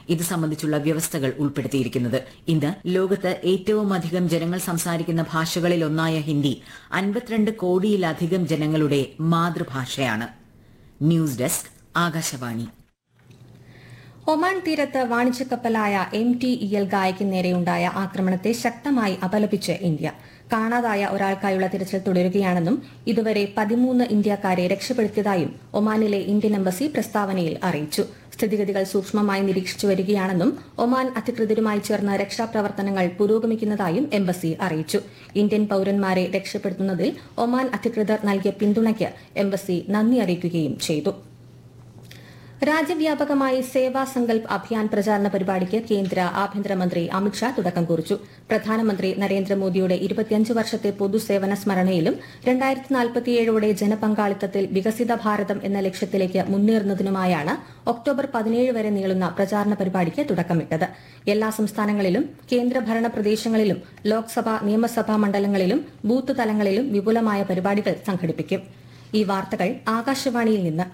ഇത് സംബന്ധിച്ചുള്ള വ്യവസ്ഥകൾ ഉൾപ്പെടുത്തിയിരിക്കുന്നത് ഇന്ന് ലോകത്ത് ഏറ്റവും അധികം ജനങ്ങൾ സംസാരിക്കുന്ന ഭാഷകളിലൊന്നായ ഹിന്ദി അൻപത്തിരണ്ട് കോടിയിലധികം ജനങ്ങളുടെ മാതൃഭാഷയാണ് ന്യൂസ് ഡെസ്ക് ആകാശവാണി ഒമാൻ തീരത്ത് വാണിജ്യ കപ്പലായ എം ടി ഇ എൽ ഗായയ്ക്ക് നേരെയുണ്ടായ ആക്രമണത്തെ ശക്തമായി അപലപിച്ച് ഇന്ത്യ കാണാതായ ഒരാൾക്കായുള്ള തിരച്ചിൽ തുടരുകയാണെന്നും ഇതുവരെ പതിമൂന്ന് ഇന്ത്യക്കാരെ രക്ഷപ്പെടുത്തിയതായും ഒമാനിലെ ഇന്ത്യൻ എംബസി പ്രസ്താവനയിൽ അറിയിച്ചു സ്ഥിതിഗതികൾ സൂക്ഷ്മമായി നിരീക്ഷിച്ചു വരികയാണെന്നും ഒമാൻ അധികൃതരുമായി ചേർന്ന് രക്ഷാപ്രവർത്തനങ്ങൾ പുരോഗമിക്കുന്നതായും എംബസി അറിയിച്ചു ഇന്ത്യൻ പൌരന്മാരെ രക്ഷപ്പെടുത്തുന്നതിൽ ഒമാൻ അധികൃതർ നൽകിയ പിന്തുണയ്ക്ക് എംബസി നന്ദി അറിയിക്കുകയും ചെയ്തു രാജ്യവ്യാപകമായി സേവാ സങ്കൽപ് അഭിയാൻ പ്രചാരണ പരിപാടിക്ക് കേന്ദ്ര ആഭ്യന്തരമന്ത്രി അമിത്ഷാ തുടക്കം കുറിച്ചു പ്രധാനമന്ത്രി നരേന്ദ്രമോദിയുടെ ഇരുപത്തിയഞ്ച് വർഷത്തെ പൊതുസേവന സ്മരണയിലും രണ്ടായിരത്തി നാൽപ്പത്തിയേഴോടെ ജനപങ്കാളിത്തത്തിൽ വികസിത ഭാരതം എന്ന ലക്ഷ്യത്തിലേക്ക് മുന്നേറുന്നതിനുമായാണ് ഒക്ടോബർ പതിനേഴ് വരെ നീളുന്ന പ്രചാരണ പരിപാടിക്ക് തുടക്കമിട്ടത് എല്ലാ സംസ്ഥാനങ്ങളിലും കേന്ദ്രഭരണ പ്രദേശങ്ങളിലും ലോക്സഭാ നിയമസഭാ മണ്ഡലങ്ങളിലും ബൂത്ത് തലങ്ങളിലും വിപുലമായ പരിപാടികൾ സംഘടിപ്പിക്കും ഈ വാർത്തകൾ ആകാശവാണിയിൽ നിന്ന്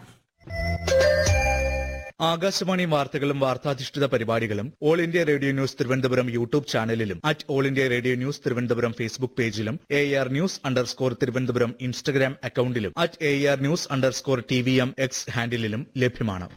ആകാശവാണി വാർത്തകളും വാർത്താധിഷ്ഠിത പരിപാടികളും all India radio news Thiruvananthapuram YouTube ചാനലിലും at all India radio news Thiruvananthapuram Facebook പേജിലും A R news underscore Thiruvananthapuram Instagram അക്കൌണ്ടിലും at A R news underscore T V M X ഹാൻഡിലും ലഭ്യമാണ്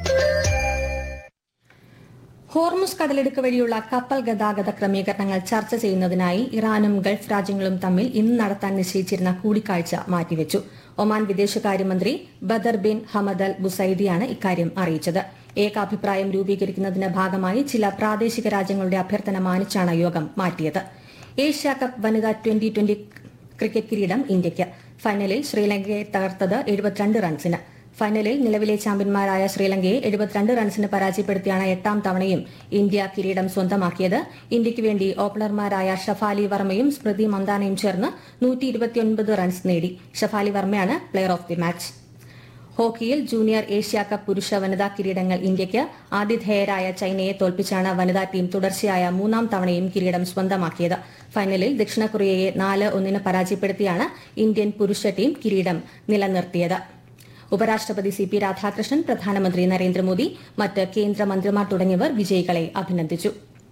ഹോർമുസ് കടലിടുക്ക് വഴിയുള്ള കപ്പൽ ഗതാഗത ക്രമീകരണങ്ങൾ ചർച്ച ചെയ്യുന്നതിനായി ഇറാനും ഗൾഫ് രാജ്യങ്ങളും തമ്മിൽ ഇന്ന് നടത്താൻ നിശ്ചയിച്ചിരുന്ന കൂടിക്കാഴ്ച മാറ്റിവെച്ചു ഒമാൻ വിദേശകാര്യമന്ത്രി ബദർ ബിൻ ഹമദ് അൽ ബുസൈദിയാണ് ഇക്കാര്യം അറിയിച്ചത് ഏകാഭിപ്രായം രൂപീകരിക്കുന്നതിന്റെ ഭാഗമായി ചില പ്രാദേശിക രാജ്യങ്ങളുടെ അഭ്യർത്ഥന മാനിച്ചാണ് യോഗം മാറ്റിയത് ഏഷ്യ കപ്പ് വനിതാ ട്വന്റി ട്വന്റി ക്രിക്കറ്റ് കിരീടം ഇന്ത്യയ്ക്ക് ഫൈനലിൽ ശ്രീലങ്കയെ തകർത്തത് എഴുപത്തിരണ്ട് റൺസിന് ഫൈനലിൽ നിലവിലെ ചാമ്പ്യന്മാരായ ശ്രീലങ്കയെ എഴുപത്തിരണ്ട് റൺസിന് പരാജയപ്പെടുത്തിയാണ് എട്ടാം തവണയും ഇന്ത്യ കിരീടം സ്വന്തമാക്കിയത് ഇന്ത്യയ്ക്ക് വേണ്ടി ഓപ്പണർമാരായ ഷഫാലി വർമ്മയും സ്മൃതി മന്ദാനയും ചേർന്ന് നൂറ്റി ഇരുപത്തിയൊൻപത് റൺസ് നേടി ഷഫാലി വർമ്മയാണ് പ്ലെയർ ഓഫ് ദി മാച്ച് ഹോക്കിയിൽ ജൂനിയർ ഏഷ്യ കപ്പ് പുരുഷ വനിതാ കിരീടങ്ങൾ ഇന്ത്യയ്ക്ക് ആതിഥേയരായ ചൈനയെ തോൽപ്പിച്ചാണ് വനിതാ ടീം തുടർച്ചയായ മൂന്നാം തവണയും കിരീടം സ്വന്തമാക്കിയത് ഫൈനലിൽ ദക്ഷിണ കൊറിയയെ നാല് ഒന്നിന് പരാജയപ്പെടുത്തിയാണ് ഇന്ത്യൻ പുരുഷ ടീം കിരീടം നിലനിർത്തിയത് ഉപരാഷ്ട്രപതി സി പി രാധാകൃഷ്ണൻ പ്രധാനമന്ത്രി നരേന്ദ്രമോദി മറ്റ് കേന്ദ്രമന്ത്രിമാർ തുടങ്ങിയവർ വിജയികളെ അഭിനന്ദിച്ചു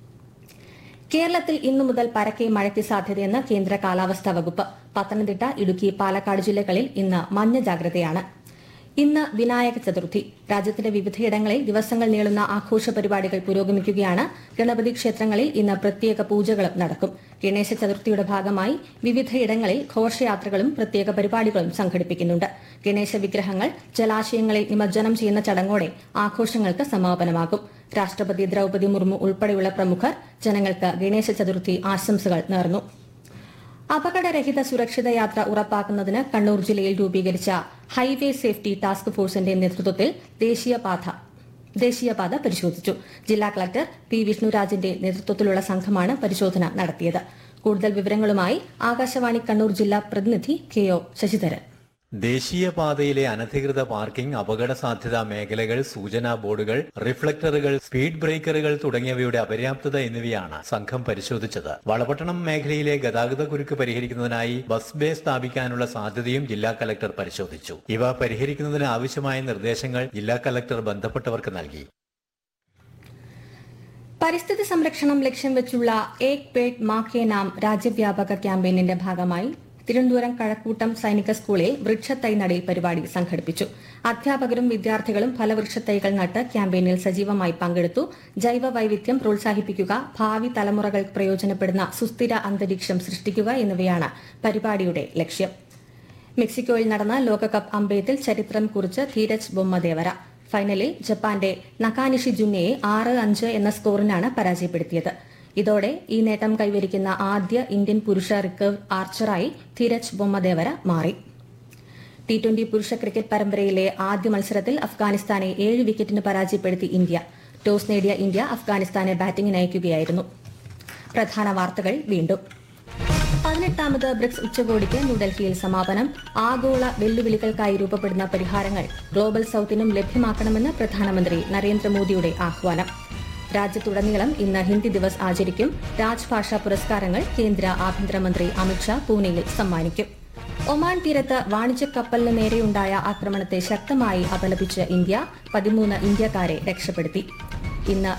കേരളത്തിൽ ഇന്നു മുതൽ പരക്കെ മഴയ്ക്ക് സാധ്യതയെന്ന് കേന്ദ്ര കാലാവസ്ഥാ വകുപ്പ് പത്തനംതിട്ട ഇടുക്കി പാലക്കാട് ജില്ലകളിൽ ഇന്ന് മഞ്ഞ ജാഗ്രതയാണ് ഇന്ന് വിനായക ചതുർത്ഥി രാജ്യത്തിന്റെ വിവിധയിടങ്ങളിൽ ദിവസങ്ങൾ നീളുന്ന ആഘോഷ പരിപാടികൾ പുരോഗമിക്കുകയാണ് ഗണപതി ക്ഷേത്രങ്ങളിൽ ഇന്ന് പ്രത്യേക പൂജകളും നടക്കും ഗണേശ ചതുർത്ഥിയുടെ ഭാഗമായി വിവിധയിടങ്ങളിൽ ഘോഷയാത്രകളും പ്രത്യേക പരിപാടികളും സംഘടിപ്പിക്കുന്നുണ്ട് ഗണേശ വിഗ്രഹങ്ങൾ ജലാശയങ്ങളിൽ നിമജ്ജനം ചെയ്യുന്ന ചടങ്ങോടെ ആഘോഷങ്ങൾക്ക് സമാപനമാകും രാഷ്ട്രപതി ദ്രൌപതി മുർമു ഉൾപ്പെടെയുള്ള പ്രമുഖർ ജനങ്ങൾക്ക് ഗണേശ ചതുർത്ഥി ആശംസകൾ നേർന്നു അപകടരഹിത സുരക്ഷിത യാത്ര ഉറപ്പാക്കുന്നതിന് കണ്ണൂർ ജില്ലയിൽ രൂപീകരിച്ച ഹൈവേ സേഫ്റ്റി ടാസ്ക് ഫോഴ്സിന്റെ നേതൃത്വത്തിൽ ദേശീയപാത ദേശീയപാത പരിശോധിച്ചു ജില്ലാ കളക്ടർ പി വിഷ്ണുരാജിന്റെ നേതൃത്വത്തിലുള്ള സംഘമാണ് പരിശോധന നടത്തിയത് കൂടുതൽ വിവരങ്ങളുമായി ആകാശവാണി കണ്ണൂർ ജില്ലാ പ്രതിനിധി കെ ഒ ശശിധരൻ ദേശീയപാതയിലെ അനധികൃത പാർക്കിംഗ് അപകട സാധ്യതാ മേഖലകൾ സൂചനാ ബോർഡുകൾ റിഫ്ലക്ടറുകൾ സ്പീഡ് ബ്രേക്കറുകൾ തുടങ്ങിയവയുടെ അപര്യാപ്തത എന്നിവയാണ് സംഘം പരിശോധിച്ചത് വളപട്ടണം മേഖലയിലെ ഗതാഗത കുരുക്ക് പരിഹരിക്കുന്നതിനായി ബസ് ബേ സ്ഥാപിക്കാനുള്ള സാധ്യതയും ജില്ലാ കലക്ടർ പരിശോധിച്ചു ഇവ പരിഹരിക്കുന്നതിന് ആവശ്യമായ നിർദ്ദേശങ്ങൾ ജില്ലാ കലക്ടർ ബന്ധപ്പെട്ടവർക്ക് നൽകി പരിസ്ഥിതി സംരക്ഷണം ലക്ഷ്യം വെച്ചുള്ള ഏക് പേഡ് മാ കെ നാം രാജ്യവ്യാപക ക്യാമ്പയിനിന്റെ ഭാഗമായി തിരുവനന്തപുരം കഴക്കൂട്ടം സൈനിക സ്കൂളിൽ വൃക്ഷത്തൈ നടീൽ പരിപാടി സംഘടിപ്പിച്ചു അധ്യാപകരും വിദ്യാർത്ഥികളും ഫലവൃക്ഷത്തൈകൾ നട്ട് ക്യാമ്പയിനിൽ സജീവമായി പങ്കെടുത്തു ജൈവ വൈവിധ്യം പ്രോത്സാഹിപ്പിക്കുക ഭാവി തലമുറകൾക്ക് പ്രയോജനപ്പെടുന്ന സുസ്ഥിര അന്തരീക്ഷം സൃഷ്ടിക്കുക എന്നിവയാണ് പരിപാടിയുടെ ലക്ഷ്യം മെക്സിക്കോയിൽ നടന്ന ലോകകപ്പ് അമ്പയത്തിൽ ചരിത്രം കുറിച്ച് ധീരജ് ബൊമ്മദേവര ഫൈനലിൽ ജപ്പാന്റെ നക്കാനിഷി ജുന്നയെ ആറ് അഞ്ച് എന്ന സ്കോറിനാണ് പരാജയപ്പെടുത്തിയത് ഇതോടെ ഈ നേട്ടം കൈവരിക്കുന്ന ആദ്യ ഇന്ത്യൻ പുരുഷ റിക്കർവ് ആർച്ചറായി ധീരജ് ബൊമ്മദേവര മാറി ടി ട്വന്റി പുരുഷ ക്രിക്കറ്റ് പരമ്പരയിലെ ആദ്യ മത്സരത്തിൽ അഫ്ഗാനിസ്ഥാനെ ഏഴ് വിക്കറ്റിന് പരാജയപ്പെടുത്തി ഇന്ത്യ ടോസ് നേടിയ ഇന്ത്യ അഫ്ഗാനിസ്ഥാനെ ബാറ്റിംഗിന് അയക്കുകയായിരുന്നു പ്രധാന വാർത്തകൾ വീണ്ടും പതിനെട്ടാമത് ബ്രിക്സ് ഉച്ചകോടിക്ക് ന്യൂഡൽഹിയിൽ സമാപനം ആഗോള വെല്ലുവിളികൾക്കായി രൂപപ്പെടുന്ന പരിഹാരങ്ങൾ ഗ്ലോബൽ സൌത്തിനും ലഭ്യമാക്കണമെന്ന് പ്രധാനമന്ത്രി നരേന്ദ്രമോദിയുടെ ആഹ്വാനം രാജ്യത്തുടനീളം ഇന്ന് ഹിന്ദി ദിവസ് ആചരിക്കും രാജ്ഭാഷാ പുരസ്കാരങ്ങൾ കേന്ദ്ര ആഭ്യന്തരമന്ത്രി അമിത്ഷാ പൂനെയിൽ സമ്മാനിക്കും ഒമാൻ തീരത്ത് വാണിജ്യ കപ്പലിന് നേരെയുണ്ടായ ആക്രമണത്തെ ശക്തമായി അപലപിച്ച് ഇന്ത്യ പതിമൂന്ന് ഇന്ത്യക്കാരെ രക്ഷപ്പെടുത്തി ഇന്ന്